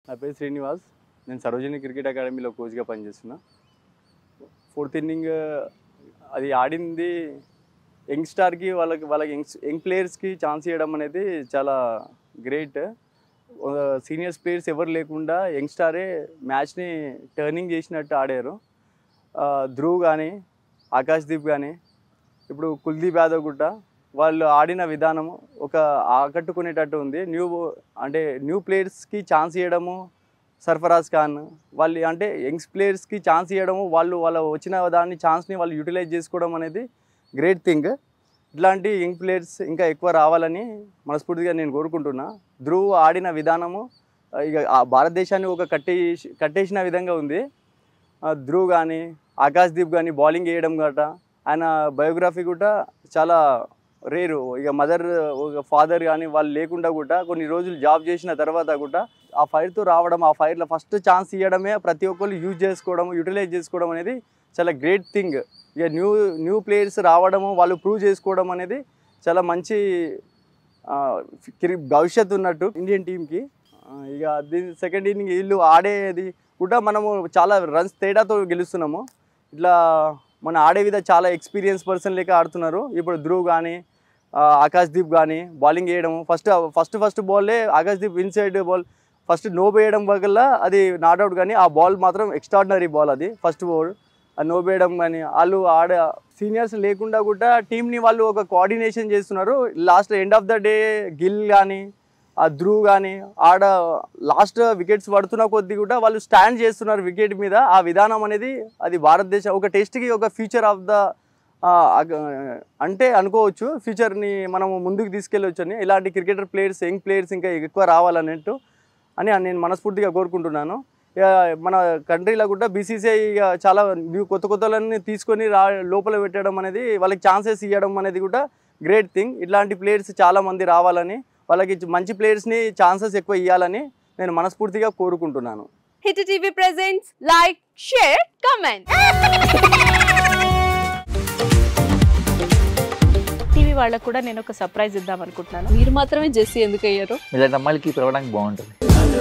నా పేరు శ్రీనివాస్ నేను సరోజిని క్రికెట్ అకాడమీలో కోచ్గా పనిచేస్తున్నా ఫోర్త్ ఇన్నింగ్ అది ఆడింది యంగ్ స్టార్కి వాళ్ళకి వాళ్ళకి యంగ్ యంగ్ ప్లేయర్స్కి ఛాన్స్ ఇవ్వడం అనేది చాలా గ్రేట్ సీనియర్స్ ప్లేయర్స్ ఎవరు లేకుండా యంగ్ స్టారే మ్యాచ్ని టర్నింగ్ చేసినట్టు ఆడారు ఆ, ధ్రువ్ కానీ ఆకాశ్దీప్ కానీ ఇప్పుడు కుల్దీప్ యాదవ్ గుట్ట వాళ్ళు ఆడిన విధానం ఒక ఆకట్టుకునేటట్టు ఉంది న్యూ అంటే న్యూ ప్లేయర్స్కి ఛాన్స్ ఇవ్వడము సర్ఫరాజ్ ఖాన్ వాళ్ళు అంటే యంగ్స్ ప్లేయర్స్కి ఛాన్స్ ఇవ్వడము వాళ్ళు వాళ్ళ వచ్చిన దాన్ని ఛాన్స్ని వాళ్ళు యూటిలైజ్ చేసుకోవడం అనేది గ్రేట్ థింగ్ ఇట్లాంటి యంగ్ ప్లేయర్స్ ఇంకా ఎక్కువ రావాలని మనస్ఫూర్తిగా నేను కోరుకుంటున్నా ధ్రువ్ ఆడిన విధానము ఆ, ఇక ఆ భారతదేశాన్ని ఒక కట్టేసి కట్టేసిన విధంగా ఉంది ఆ, ధ్రువ్ కానీ ఆకాశ్దీప్ కానీ బౌలింగ్ వేయడం గట ఆయన బయోగ్రఫీ కూడా చాలా రేరు ఇక మదర్ ఒక ఫాదర్ కానీ వాళ్ళు లేకుండా కూడా కొన్ని రోజులు జాబ్ చేసిన తర్వాత కూడా ఆ ఫైర్తో రావడం ఆ ఫైర్లో ఫస్ట్ ఛాన్స్ ఇవ్వడమే ప్రతి ఒక్కరు యూజ్ చేసుకోవడం యూటిలైజ్ చేసుకోవడం అనేది చాలా గ్రేట్ థింగ్ ఇక న్యూ న్యూ ప్లేయర్స్ రావడము వాళ్ళు ప్రూవ్ చేసుకోవడం అనేది చాలా మంచి ఆ, క్రి- భవిష్యత్తు ఉన్నట్టు ఇండియన్ టీంకి ఇక దీని సెకండ్ ఇన్నింగ్ వీళ్ళు ఆడేది కూడా మనము చాలా రన్స్ తేడాతో గెలుస్తున్నాము ఇట్లా మన ఆడే విధ చాలా ఎక్స్పీరియన్స్ పర్సన్ లెక్క ఆడుతున్నారు ఇప్పుడు ధ్రువ్ కానీ ఆకాశ్దీప్ కానీ బౌలింగ్ వేయడం ఫస్ట్ ఫస్ట్ ఫస్ట్ బాల్లే Akashdeep inside ball first no వేయడం వల్ల అది నాట్అవుట్ కానీ ఆ బాల్ మాత్రం ఎక్స్ట్రాడినరీ బాల్ అది ఫస్ట్ బాల్ ఆ నో వేయడం కానీ వాళ్ళు ఆడ సీనియర్స్ లేకుండా కూడా టీంని వాళ్ళు ఒక కోఆర్డినేషన్ చేస్తున్నారు last end of the day Gill కానీ ఆ ధ్రువ్ కానీ ఆడ లాస్ట్ వికెట్స్ పడుతున్న కొద్దీ కూడా వాళ్ళు స్టాండ్ చేస్తున్నారు వికెట్ మీద ఆ విధానం అనేది అది భారతదేశం ఒక టెస్ట్కి ఒక ఫ్యూచర్ ఆఫ్ ద అంటే అనుకోవచ్చు ఫ్యూచర్ని మనము ముందుకు తీసుకెళ్ళవచ్చు అని ఇలాంటి క్రికెటర్ ప్లేయర్స్ యంగ్ ప్లేయర్స్ ఇంకా ఎక్కువ రావాలన్నట్టు అని నేను మనస్ఫూర్తిగా కోరుకుంటున్నాను ఇక మన కంట్రీలో కూడా బీసీసీఐ ఇక చాలా న్యూ కొత్త కొత్తలన్నీ తీసుకొని రా లోపల పెట్టడం అనేది వాళ్ళకి ఛాన్సెస్ ఇవ్వడం అనేది కూడా గ్రేట్ థింగ్ ఇట్లాంటి ప్లేయర్స్ చాలా మంది రావాలని వాళ్ళకి మంచి ప్లేయర్స్ని ఛాన్సెస్ ఎక్కువ ఇవ్వాలని నేను మనస్ఫూర్తిగా కోరుకుంటున్నాను hit TV presents like share comment TV వాళ్ళకు కూడా నేను ఒక సర్ప్రైజ్ ఇద్దాం అనుకుంటున్నాను మీరు మాత్రమే జెస్సీ ఎందుకు అయ్యారు ఇలాంటి అమ్మాయిలకి పిలవడానికి బాగుంటుంది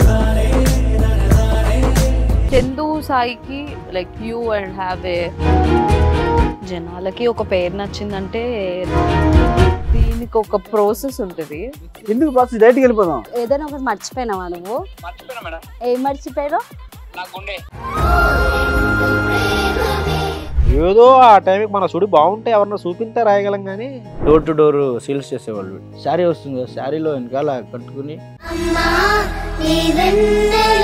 చందు సాయికి like you and have a జనాలకి ఒక పేరు నచ్చిందంటే దీనికి ఒక ప్రాసెస్ ఉంటుంది ఎందుకు బాక్స్ డైరెక్ట్కి వెళ్ళిపోదాం ఏదైనా ఒకటి మర్చిపోయినావా నువ్వు ఏం మర్చిపోయావు ఏదో ఆ టైంకి మన సుడి బాగుంటే ఎవరన్నా చూపిస్తే రాయగలం కానీ డోర్ టు డోర్ సేల్స్ చేసేవాళ్ళు శారీ వస్తుంది కదా శారీలో వెనకాల కట్టుకుని అమ్మా నీ వెన్నెల